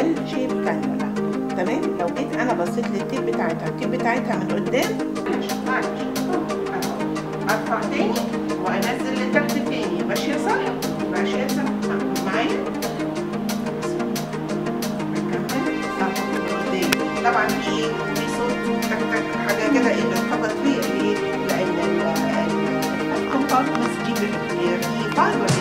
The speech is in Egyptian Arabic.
ال شيب كانيولا تمام لو جيت انا بصيت للتيب بتاعتها التيب بتاعتها من قدام معلش معلش اهو ارفع تاني وانزل لتحت تاني ماشيه صح ماشيه صح معايا طبعا في في صوت تك تك حاجه كده ايه بتخبط فيه ليه؟ لان الكومبارتمنتس دي في فايبر